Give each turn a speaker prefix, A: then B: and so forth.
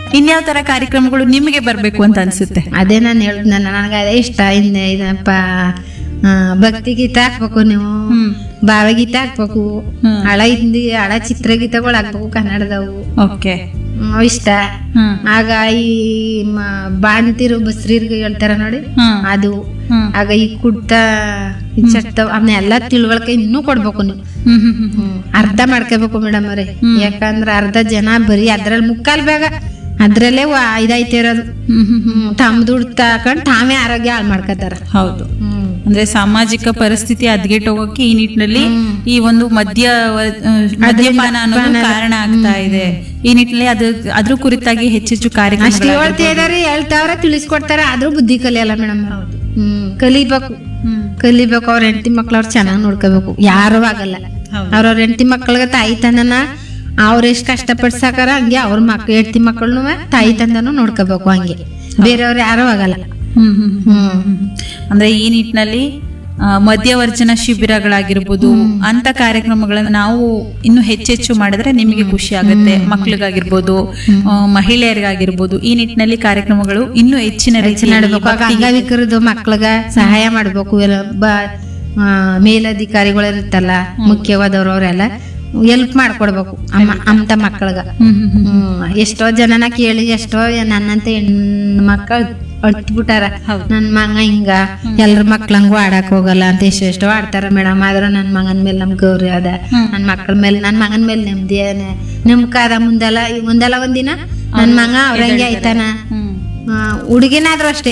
A: ಇನ್ಯಾವ ತರ ಕಾರ್ಯಕ್ರಮಗಳು ನಿಮಗೆ ಬರ್ಬೇಕು ಅಂತ ಅನ್ಸುತ್ತೆ
B: ಅದೇ ನಾನು ಹೇಳಿದ್ನಲ್ಲ ನನಗೆ ಅದೇ ಇಷ್ಟ ಇನ್ನು ಇದಪ್ಪ ಆ, ಭಕ್ತಿ ಗೀತೆ ಹಾಕ್ಬೇಕು ನೀವು
A: ಹ್ಮ್
B: ಭಾವಗೀತೆ ಹಾಕ್ಬೇಕು
A: ಹ್ಮ್.
B: ಹಳ ಹಿಂದಿ ಹಳ ಚಿತ್ರಗೀತೆಗಳು ಹಾಕ್ಬೇಕು ಕನ್ನಡದವು
A: ಓಕೆ
B: ಹ್ಮ್, ಅವ್ ಇಷ್ಟ
A: ಹ್ಮ್
B: ಆಗ ಈ ಮ- ಬಾಣತಿರು ಬಸ್ರೀರ್ಗೆ ಹೇಳ್ತಾರ ನೋಡಿ
A: ಹ್ಮ್
B: ಅದು
A: ಹ್ಮ್
B: ಆಗ ಈ ಕುಡ್ತ ಚಟ್ಟ ಅವನ್ನೆಲ್ಲ ತಿಳುವಳಿಕೆ ಇನ್ನೂ ಕೊಡ್ಬೇಕು ನೀವು
A: ಹ್ಮ್ ಹ್ಮ್ ಹ್ಮ್
B: ಹ್ಮ್. ಅರ್ಧ ಮಾಡ್ಕೋಬೇಕು ಮೇಡಮ್ ಅವ್ರೆ ಯಾಕಂದ್ರ ಅರ್ಧ ಜನ ಬರೀ ಅದ್ರಲ್ಲಿ ಮುಕ್ಕಾಲ್ ಬೇಗ ಅದ್ರಲ್ಲೇ ವ- ಇದಾಯ್ತಿರೋದು
A: ಹ್ಮ್ ಹ್ಮ್ ಹ್ಮ್
B: ಹ್ಮ್ ತಮ್ಮ ದುಡ್ಡು ತಕೊಂಡ್ ತಾವೇ ಆರೋಗ್ಯ ಹಾಳು ಮಾಡ್ಕೋತಾರ
A: ಹೌದು
B: ಹ್ಮ್
A: ಅಂದ್ರೆ ಸಾಮಾಜಿಕ ಪರಿಸ್ಥಿತಿ ಹೋಗಕ್ಕೆ ಈ ನಿಟ್ಟಿನಲ್ಲಿ ಈ ಒಂದು ಮದ್ಯ ಮದ್ಯಪಾನ ಅನ್ನೋದು ಕಾರಣ ಆಗ್ತಾ ಇದೆ ಈ ನಿಟ್ಟಿನಲ್ಲಿ ಅದ್ರ ಅದ್ರ ಕುರಿತಾಗಿ ಹೆಚ್ಚೆಚ್ಚು
B: ಅಷ್ಟು
A: ಕಾರ್ಯಕ್ರಮ
B: ಹೇಳ್ತಾ ಇದಾರೆ ಹೇಳ್ತಾವ್ರ ತಿಳಿಸ್ಕೊಡ್ತಾರ ಆದ್ರೂ ಬುದ್ಧಿ ಕಲಿಯಲ್ಲ ಮೇಡಮ್ ಹ್ಮ್ ಕಲಿಬೇಕು ಕಲಿಬೇಕು ಅವ್ರ ಹೆಂಡತಿ ಮಕ್ಳು ಅವ್ರು ಚೆನ್ನಾಗಿ ನೋಡ್ಕೋಬೇಕು ಯಾರು ಆಗಲ್ಲ
A: ಹೌದು.
B: ಅವ್ರವ್ರ ಹೆಂಡತಿ ಮಕ್ಳಿಗೆ ತಾಯಿ ತಂದನ ಅವ್ರ ಎಷ್ಟ್ ಕಷ್ಟಪಟ್ಟು ಸಾಕಾರ ಹಂಗೆ ಅವ್ರ ಮಕ್ಳು ಹೆಂಡತಿ ಮಕ್ಕಳನ್ನು ತಾಯಿ ತಂದನು ನೋಡ್ಕೋಬೇಕು ಹಂಗೆ ಬೇರೆಯವ್ರು ಯಾರು ಆಗಲ್ಲ
A: ಹ್ಮ್ ಹ್ಮ್ ಹ್ಮ್.
B: ಹ್ಮ್
A: ಅಂದ್ರೆ ಈ ನಿಟ್ಟಿನಲ್ಲಿ ಆ, ಮದ್ಯವರ್ಜನ ಶಿಬಿರಗಳಾಗಿರ್ಬೋದು ಅಂತ ಕಾರ್ಯಕ್ರಮಗಳನ್ನ ನಾವು ಇನ್ನು ಹೆಚ್ಚೆಚ್ಚು ಮಾಡಿದ್ರೆ ನಿಮಗೆ ಖುಷಿ ಆಗುತ್ತೆ ಮಕ್ಳಿಗಾಗಿರ್ಬೋದು ಆ, ಮಹಿಳೆಯರಿಗಾಗಿರ್ಬೋದು ಈ ನಿಟ್ಟಿನಲ್ಲಿ ಕಾರ್ಯಕ್ರಮಗಳು ಇನ್ನೂ ಹೆಚ್ಚಿನ ರೀತಿ
B: ನಡ್ಬೇಕು ಆಗ ಅಂಗವಿಕರದು ಮಕ್ಳಿಗ ಸಹಾಯ ಮಾಡ್ಬೇಕು ಎಲ್ಲ ಬ ಆ, ಮೇಲಧಿಕಾರಿಗಳು ಇರುತ್ತಲ್ಲ ಮುಖ್ಯವಾದವ್ರು ಅವರೆಲ್ಲ ಹೆಲ್ಪ್ ಮಾಡ್ಕೊಡ್ಬೇಕು ಅಮ್ಮ ಅಂತ ಮಕ್ಳಿಗ
A: ಹ್ಮ್ ಹ್ಮ್ ಹ್ಮ್.
B: ಹ್ಮ್ ಎಷ್ಟೋ ಜನನ ಕೇಳಿ ಎಷ್ಟೋ ನನ್ನಂತ ಹೆಣ್ಣು ಮಕ್ಕಳು ಅಟ್ಬಿಟ್ಟಾರ
A: ಹೌದು.
B: ನನ್ ಮಗ ಹಿಂಗ ಎಲ್ರ ಮಕ್ಳಂಗೂ ಆಡಕ್ ಹೋಗಲ್ಲ ಅಂತ ಎಷ್ಟೋ ಎಷ್ಟೋ ಆಡ್ತಾರ ಮೇಡಮ್ ಆದ್ರ ನನ್ ಮಗನ್ ಮೇಲೆ ನಮ್ ಗೌರಿ ಅದ ನನ್ ಮಕ್ಳ ಮೇಲೆ ನನ್ ಮಗನ್ ಮೇಲೆ ನೆಮ್ಮದಿ ನೆಮ್ಮಕ ಅದ ಮುಂದೆಲ್ಲ ಮುಂದೆಲ್ಲ ಒಂದಿನ ನನ್ ಮಗ ಅವ್ರಂಗೆ ಆಯ್ತಾನ
A: ಹ್ಮ್
B: ಹುಡುಗಿನಾದ್ರೂ ಅಷ್ಟೇ